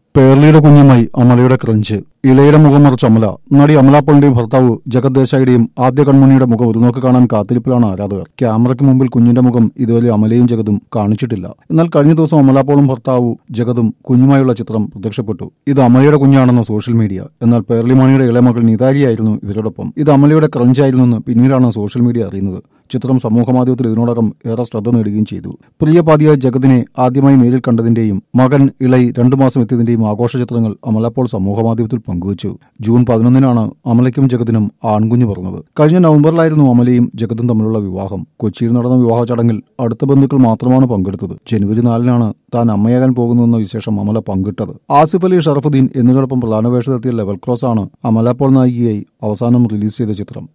പേർലിയുടെ കുഞ്ഞുമായി അമലയുടെ crunch ഇളയുടെ മുഖം മറിച്ച് അമല നടി അമല പോളിന്റെയും ഭർത്താവ് ജഗത് ദേശായിയുടെയും ആദ്യ കൺമണിയുടെ മുഖം ഒരു നോക്ക് കാണാൻ കാത്തിരിപ്പിലാണ് ആരാധകർ ക്യാമറയ്ക്ക് മുമ്പിൽ കുഞ്ഞിന്റെ മുഖം ഇതുവരെ അമലയും ജഗതും കാണിച്ചിട്ടില്ല എന്നാൽ കഴിഞ്ഞ ദിവസം അമല പോളും ഭർത്താവ് ജഗതും കുഞ്ഞുമായുള്ള ചിത്രം പ്രത്യക്ഷപ്പെട്ടു ഇത് അമലയുടെ കുഞ്ഞാണെന്ന് സോഷ്യൽ മീഡിയ എന്നാൽ പേർലിമാണിയുടെ ഇളയമകൾ നിതാരിയായിരുന്നു ഇവരോടൊപ്പം ഇത് അമലയുടെ ക്രഞ്ചായിരുന്നെന്ന് പിന്നീടാണ് സോഷ്യൽ മീഡിയ അറിയുന്നത് ചിത്രം സമൂഹമാധ്യമത്തിൽ ഇതിനോടകം ഏറെ ശ്രദ്ധ നേടുകയും ചെയ്തു പ്രിയപാതിയായ ജഗതിനെ ആദ്യമായി നേരിൽ കണ്ടതിന്റെയും മകൻ ഇളൈ രണ്ടു മാസം എത്തിയതിന്റെയും ആഘോഷ ചിത്രങ്ങൾ അമല പോൾ സമൂഹമാധ്യമത്തിൽ പങ്കുവച്ചു ജൂൺ പതിനൊന്നിനാണ് അമലയ്ക്കും ജഗതിനും ആൺകുഞ്ഞ് പറഞ്ഞത് കഴിഞ്ഞ നവംബറിലായിരുന്നു അമലയും ജഗതും തമ്മിലുള്ള വിവാഹം കൊച്ചിയിൽ നടന്ന വിവാഹ ചടങ്ങിൽ അടുത്ത ബന്ധുക്കൾ മാത്രമാണ് പങ്കെടുത്തത് ജനുവരി നാലിനാണ് താൻ അമ്മയാകാൻ പോകുന്നുവെന്ന വിശേഷം അമല പങ്കിട്ടത് ആസിഫ് അലി ഷറഫുദ്ദീൻ എന്നിവരോടൊപ്പം പ്രധാന വേഷത്തെത്തിയ ലെവൽ ക്രോസ് ആണ് അമല പോൾ നായികയായി അവസാനം റിലീസ് ചെയ്ത ചിത്രം